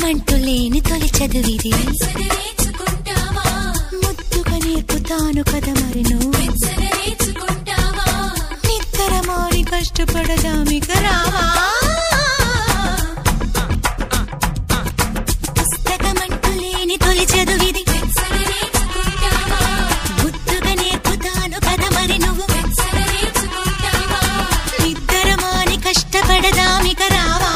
పుస్తకమంటూ లేని తొలి చదువిది వెచ్చగా నేర్చుకుంటావా ముద్దుగా నేర్పుతాను కదా మరి నువ్వు వెచ్చగా నేర్చుకుంటావా నిద్ర మారి కష్టపడదామిక రావా పుస్తకమంటూ లేని తొలి చదువిది వెచ్చగా నేర్చుకుంటావా ముద్దుగా నేర్పుతాను కదా మరి నువ్వు వెచ్చగా నేర్చుకుంటావా నిద్ర మాని కష్టపడదామిక రావా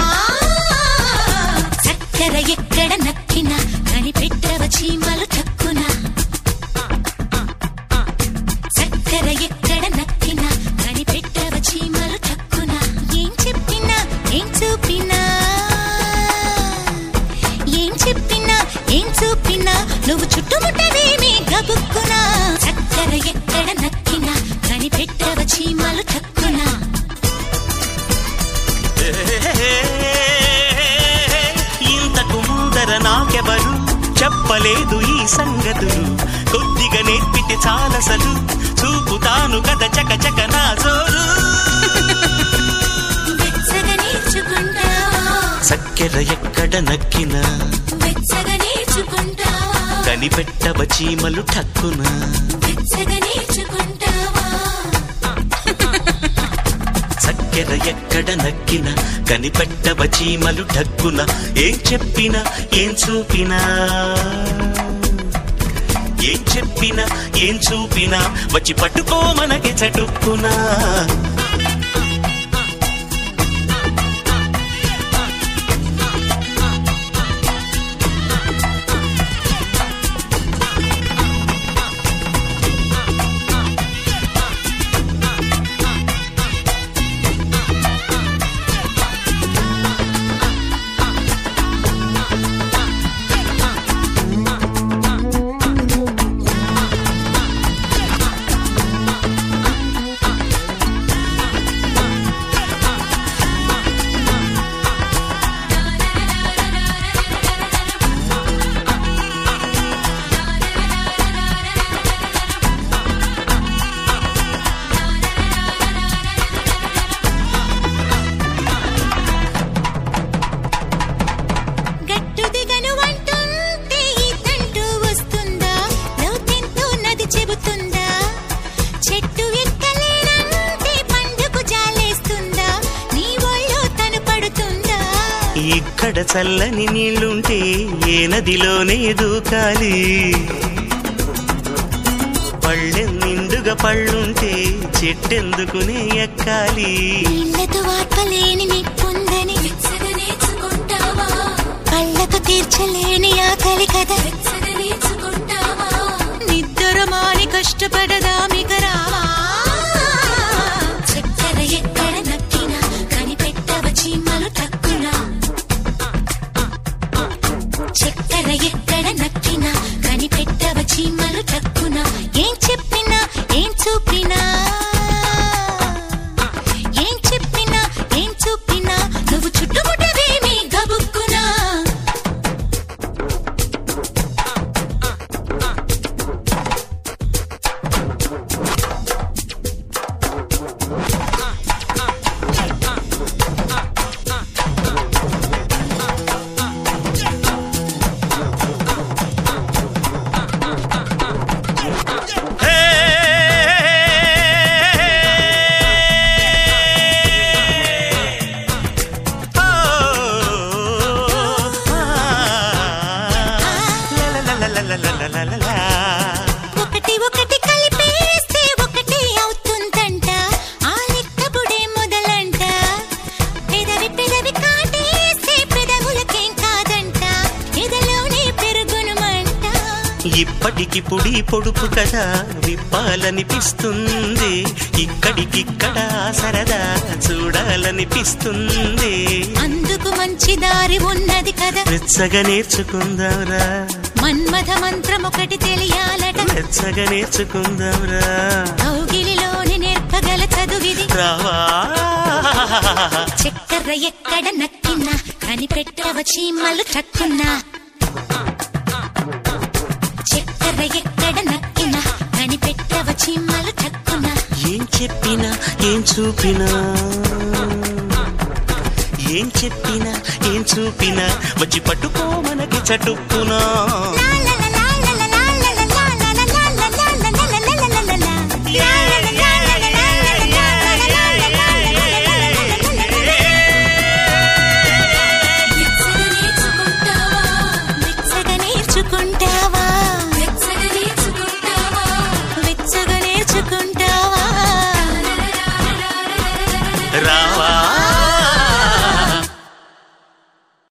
చక్కెర ఎక్కడ నక్కినా కనిపెట్టవ చీమలు చక్కున చక్కెర ఎక్కడ నక్కినా కనిపెట్టవ చీమలు చక్కున ఏం చెప్పినా ఏం చూపినా ఏం చెప్పినా ఏం చూపినా నువ్వు చుట్టుముట్టవేమి గబుక్కునా చక్కెర ఎక్కడ నక్కినా కనిపెట్టవ చీమలు చక్కునా ఇంతకు ముందర నాకెవరు చెప్పలేదు ఈ సంగతులు కొద్దిగా నేర్పితే చాలసలు చూపుతాను కథ చక చక నా జోరు వెచ్చగా నేర్చుకుంటావా చక్కెర ఎక్కడ నక్కినా వెచ్చగా నేర్చుకుంటావా కనిపెట్టవ చీమలు ఠక్కున వెచ్చగా నేర్చుకుంటావా చక్కెర ఎక్కడ నక్కినా కనిపెట్టవ చీమలు ఠక్కున ఏం చెప్పినా ఏం చూపినా ఏం చెప్పినా ఏం చూపినా వచ్చి పట్టుకో మనకి చటుక్కునా గట్టు దిగను అంటుంటే ఈతంటూ వస్తుందా లోతెంతో నది చెబుతుందా చెట్టు ఎక్కలేనంటే పండుకు జాలేస్తుందా నీ ఒళ్ళో తను పడుతుందా ఇక్కడ చల్లని నీళ్లుంటే ఏ నదిలోనే దూకాలి పళ్ళె నిండుగా పళ్ళుంటే చెట్టెందుకునే ఎక్కాలి నీళ్లతో వార్పలేని నిప్పుందని వెచ్చగా నేర్చుకుంటావా కళ్ళతో తీర్చలేని ఆకలి కదా వెచ్చగా నేర్చుకుంటావా నిద్ర మాని కష్టపడదామిక రావా చక్కెర ఎక్కడ నక్కినా కనిపెట్టవ చీమలు తక్కునా చక్కెర ఎక్కడ నక్కినా కనిపెట్టవ చీమలు తక్కున ఏం చెప్పినా ఏం చూపినా ఏం చెప్పినా ఏం చూపినా నువ్వు చుట్టుముట్టవేమి గబుక్కునా హే! ఓ! లలలలలలలలలలా. ఒకటి ఒకటి కలిపేస్తే ఒకటి అవుతుందంట ఆ లెక్కపుడే మొదలంట పెదవి పెదవి కాటేస్తే పెదవులకేం కాదంట ఎదలోనే పెరుగును మంట ఇప్పటికిప్పుడి పొడుపు కదా విప్పాలనిపిస్తుంది ఇక్కడికిక్కడ సరదా చూడాలనిపిస్తుంది అందుకు మంచి దారి ఉన్నది కదా వెచ్చగా నేర్చుకుందాంరా మన్మథ మంత్రం ఒకటి తెలియాలట వెచ్చగా నేర్చుకుందాంరా కౌగిలిలోని నేర్పగల చదువిది రావా చక్కెర ఎక్కడ నక్కినా కనిపెట్టవ చీమలు చక్కున్నా చక్కెర ఎక్కడ నక్కినా కనిపెట్టవ చీమలు చక్కున్నా ఏం చెప్పినా ఏం చూపినా ఏం చెప్పినా ఏం చూపినా వచ్చి పట్టుకో మనకి చటుక్కునా లా